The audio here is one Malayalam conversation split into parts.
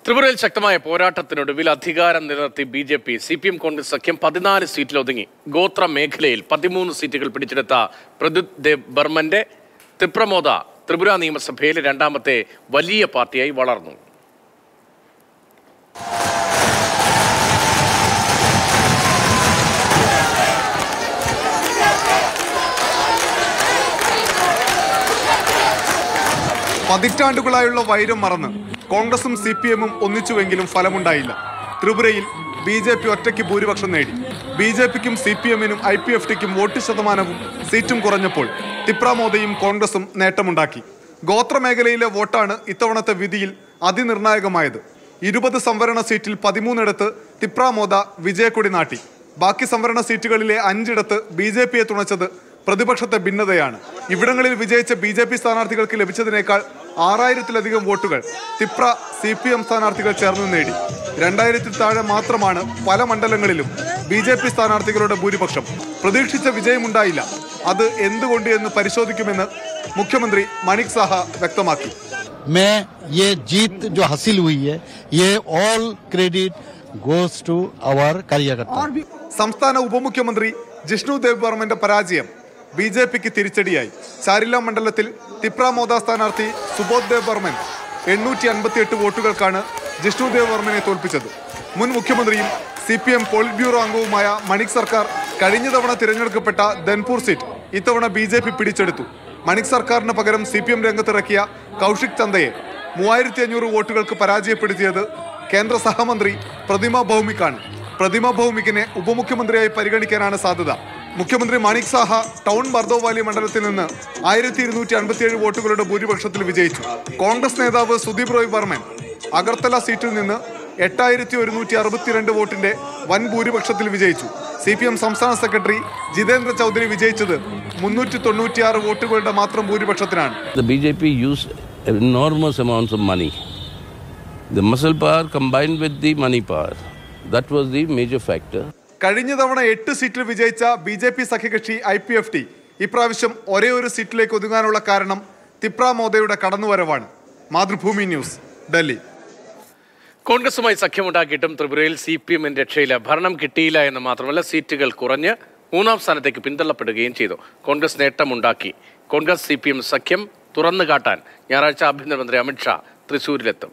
ത്രിപുരയിൽ ശക്തമായ പോരാട്ടത്തിനൊടുവിൽ അധികാരം നിലനിർത്തി B J P C P M Congress സഖ്യം പതിനാല് സീറ്റിൽ ഒതുങ്ങി ഗോത്ര മേഖലയിൽ പതിമൂന്ന് സീറ്റുകൾ പിടിച്ചെടുത്ത പ്രദ്യുത് ദേവ് ബർമന്റെ ത്രിപ്രമോദ ത്രിപുര നിയമസഭയിൽ രണ്ടാമത്തെ വലിയ പാർട്ടിയായി വളർന്നു പതിറ്റാണ്ടുകളായുള്ള വൈരം മറന്ന് കോൺഗ്രസും സി പി എമ്മും ഒന്നിച്ചുവെങ്കിലും ഫലമുണ്ടായില്ല ത്രിപുരയിൽ ബി ജെ പി ഒറ്റയ്ക്ക് ഭൂരിപക്ഷം നേടി ബി ജെ പിക്കും സി പി എമ്മിനും ഐ പി എഫ് ടിക്കും വോട്ട് ശതമാനവും സീറ്റും കുറഞ്ഞപ്പോൾ തിപ്രാമോദയും കോൺഗ്രസും നേട്ടമുണ്ടാക്കി ഗോത്രമേഖലയിലെ വോട്ടാണ് ഇത്തവണത്തെ വിധിയിൽ അതിനിർണായകമായത് ഇരുപത് സംവരണ സീറ്റിൽ പതിമൂന്നിടത്ത് തിപ്രാമോദ വിജയക്കൊടി നാട്ടി ബാക്കി സംവരണ സീറ്റുകളിലെ അഞ്ചിടത്ത് ബി ജെ പിയെ തുണച്ചത് പ്രതിപക്ഷത്തെ ഭിന്നതയാണ് ഇവിടങ്ങളിൽ വിജയിച്ച ബി ജെ പി സ്ഥാനാർത്ഥികൾക്ക് ലഭിച്ചതിനേക്കാൾ ആറായിരത്തിലധികം വോട്ടുകൾ തിപ്ര സി പി എം സ്ഥാനാർത്ഥികൾ ചേർന്ന് നേടി രണ്ടായിരത്തിൽ താഴെ മാത്രമാണ് പല മണ്ഡലങ്ങളിലും ബി ജെ പി സ്ഥാനാർത്ഥികളുടെ ഭൂരിപക്ഷം പ്രതീക്ഷിച്ച വിജയമുണ്ടായില്ല അത് എന്തുകൊണ്ട് എന്ന് പരിശോധിക്കുമെന്ന് മുഖ്യമന്ത്രി മണിക് സാഹ വ്യക്തമാക്കി में ये जीत जो हासिल हुई है ये all credit goes to our कार्यकर्ता സംസ്ഥാന ഉപമുഖ്യമന്ത്രി ജിഷ്ണു ദേവ് ബർമന്റെ പരാജയം ബി ജെ പിക്ക് തിരിച്ചടിയായി ചാരില മണ്ഡലത്തിൽ തിപ്രാമോദ സ്ഥാനാർത്ഥി സുബോധ് ദേവ് ബർമൻ എണ്ണൂറ്റി അൻപത്തിയെട്ട് വോട്ടുകൾക്കാണ് ജിഷ്ണു ദേവ് ബർമനെ തോൽപ്പിച്ചത് മുൻ മുഖ്യമന്ത്രിയും C P M politburo അംഗവുമായ മണിക് സർക്കാർ കഴിഞ്ഞ തവണ തിരഞ്ഞെടുക്കപ്പെട്ട ധൻപൂർ സീറ്റ് ഇത്തവണ ബി ജെ പി പിടിച്ചെടുത്തു മണിക് സർക്കാരിന് പകരം സി പി എം രംഗത്തിറക്കിയ കൗശിക് ചന്ദയെ മൂവായിരത്തി അഞ്ഞൂറ് വോട്ടുകൾക്ക് പരാജയപ്പെടുത്തിയത് കേന്ദ്ര സഹമന്ത്രി പ്രതിമ ഭൗമിക്കാണ് പ്രതിമ ഭൗമികിനെ ഉപമുഖ്യമന്ത്രിയായി പരിഗണിക്കാനാണ് സാധ്യത മുഖ്യമന്ത്രി മാണിക് സാഹ ടൗൺ ബർദോവാലി മണ്ഡലത്തിൽ നിന്ന് ആയിരത്തി ഇരുന്നൂറ്റി അൻപത്തിയേഴ് വോട്ടുകളുടെ ഭൂരിപക്ഷത്തിൽ വിജയിച്ചു കോൺഗ്രസ് നേതാവ് സുദീപ് റോയ് ബർമൻ അഗർത്തല സീറ്റിൽ നിന്ന് എട്ടായിരത്തി ഒരുന്നൂറ്റി അറുപത്തിരണ്ട് വോട്ടിന്റെ വൻ ഭൂരിപക്ഷത്തിൽ വിജയിച്ചു സി പി എം സംസ്ഥാന സെക്രട്ടറി ജിതേന്ദ്ര ചൗധരി വിജയിച്ചത് മുന്നൂറ്റി തൊണ്ണൂറ്റിയാറ് വോട്ടുകളുടെ മാത്രം ഭൂരിപക്ഷത്തിനാണ് The BJP used enormous amounts of money. The muscle power combined with the money power. That was the major factor. കഴിഞ്ഞ തവണ എട്ട് സീറ്റിൽ വിജയിച്ച ബി ജെ പി സഖ്യകക്ഷി ഐ പി എഫ് ടി ഇപ്രാവശ്യം ഒരേ ഒരു സീറ്റിലേക്ക് ഒതുങ്ങാനുള്ള കാരണം തിപ്ര മോദയുടെ കടന്നുവരവാണ് മാതൃഭൂമി ന്യൂസ് ഡൽഹി കോൺഗ്രസുമായി സഖ്യമുണ്ടാക്കിയിട്ടും ത്രിപുരയിൽ സി പി എമ്മിന് രക്ഷയില്ല ഭരണം കിട്ടിയില്ല എന്ന് മാത്രമല്ല സീറ്റുകൾ കുറഞ്ഞ് മൂന്നാം സ്ഥാനത്തേക്ക് പിന്തള്ളപ്പെടുകയും ചെയ്തു കോൺഗ്രസ് നേട്ടമുണ്ടാക്കി കോൺഗ്രസ് സി പി എം സഖ്യം തുറന്നു കാട്ടാൻ ഞായറാഴ്ച ആഭ്യന്തരമന്ത്രി അമിത്ഷാ തൃശൂരിലെത്തും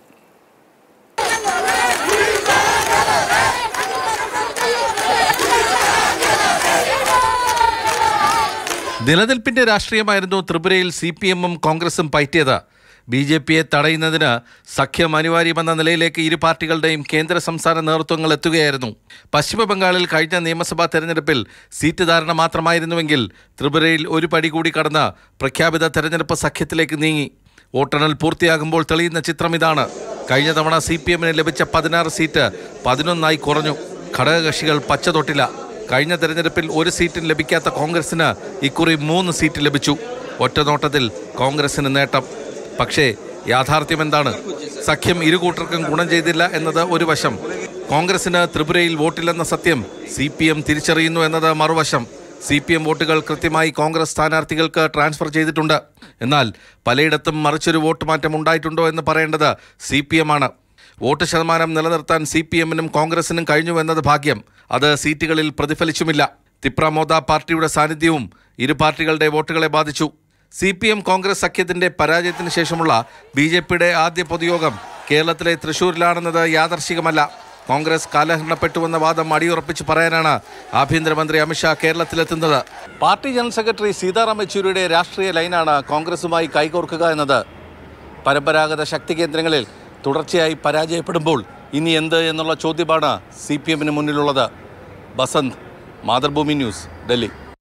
നിലനിൽപ്പിന്റെ രാഷ്ട്രീയമായിരുന്നു ത്രിപുരയിൽ സി പി എമ്മും കോൺഗ്രസും പയറ്റിയത് ബി ജെ പിയെ തടയുന്നതിന് സഖ്യം അനിവാര്യമെന്ന നിലയിലേക്ക് ഇരു പാർട്ടികളുടെയും കേന്ദ്ര സംസ്ഥാന നേതൃത്വങ്ങൾ എത്തുകയായിരുന്നു പശ്ചിമ ബംഗാളിൽ കഴിഞ്ഞ നിയമസഭാ തെരഞ്ഞെടുപ്പിൽ സീറ്റ് ധാരണ മാത്രമായിരുന്നുവെങ്കിൽ ത്രിപുരയിൽ ഒരു പടി കൂടി കടന്ന് പ്രഖ്യാപിത തെരഞ്ഞെടുപ്പ് സഖ്യത്തിലേക്ക് നീങ്ങി വോട്ടെണ്ണൽ പൂർത്തിയാകുമ്പോൾ തെളിയുന്ന ചിത്രം ഇതാണ് കഴിഞ്ഞ തവണ സി പി എമ്മിന് ലഭിച്ച പതിനാറ് സീറ്റ് പതിനൊന്നായി കുറഞ്ഞു ഘടകകക്ഷികൾ പച്ച തൊട്ടില്ല കഴിഞ്ഞ തെരഞ്ഞെടുപ്പിൽ ഒരു സീറ്റും ലഭിക്കാത്ത കോൺഗ്രസിന് ഇക്കുറി മൂന്ന് സീറ്റ് ലഭിച്ചു ഒറ്റനോട്ടത്തിൽ കോൺഗ്രസിന് നേട്ടം പക്ഷേ യാഥാർത്ഥ്യം എന്താണ് സഖ്യം ഇരു കൂട്ടർക്കും ഗുണം ചെയ്തില്ല എന്നത് ഒരു വശം കോൺഗ്രസിന് ത്രിപുരയിൽ വോട്ടില്ലെന്ന സത്യം സി പി എം തിരിച്ചറിയുന്നു എന്നത് മറുവശം സി പി എം വോട്ടുകൾ കൃത്യമായി കോൺഗ്രസ് സ്ഥാനാർത്ഥികൾക്ക് ട്രാൻസ്ഫർ ചെയ്തിട്ടുണ്ട് എന്നാൽ പലയിടത്തും മറിച്ചൊരു വോട്ട് മാറ്റം ഉണ്ടായിട്ടുണ്ടോ എന്ന് പറയേണ്ടത് സി പി എം ആണ് വോട്ട് ശതമാനം നിലനിർത്താൻ സി പി എമ്മിനും കോൺഗ്രസിനും കഴിഞ്ഞു എന്നത് ഭാഗ്യം അത് സീറ്റുകളിൽ പ്രതിഫലിച്ചുമില്ല തിപ്രമോദ പാർട്ടിയുടെ സാന്നിധ്യവും ഇരു പാർട്ടികളുടെ വോട്ടുകളെ ബാധിച്ചു സി പി എം കോൺഗ്രസ് സഖ്യത്തിന്റെ പരാജയത്തിന് ശേഷമുള്ള ബി ജെ പിയുടെ ആദ്യ പൊതുയോഗം കേരളത്തിലെ തൃശൂരിലാണെന്നത് യാദർശികമല്ല കോൺഗ്രസ് കാലഹരണപ്പെട്ടുവെന്ന വാദം അടിയുറപ്പിച്ച് പറയാനാണ് ആഭ്യന്തരമന്ത്രി അമിത്ഷാ കേരളത്തിലെത്തുന്നത് പാർട്ടി ജനറൽ സെക്രട്ടറി സീതാറാം യെച്ചൂരിയുടെ രാഷ്ട്രീയ ലൈനാണ് കോൺഗ്രസുമായി കൈകോർക്കുക എന്നത് പരമ്പരാഗത ശക്തി കേന്ദ്രങ്ങളിൽ തുടർച്ചയായി പരാജയപ്പെടുമ്പോൾ ഇനി എന്ത് എന്നുള്ള ചോദ്യമാണ് സി പി എമ്മിന് മുന്നിലുള്ളത് ബസന്ത് മാതൃഭൂമി ന്യൂസ് ഡൽഹി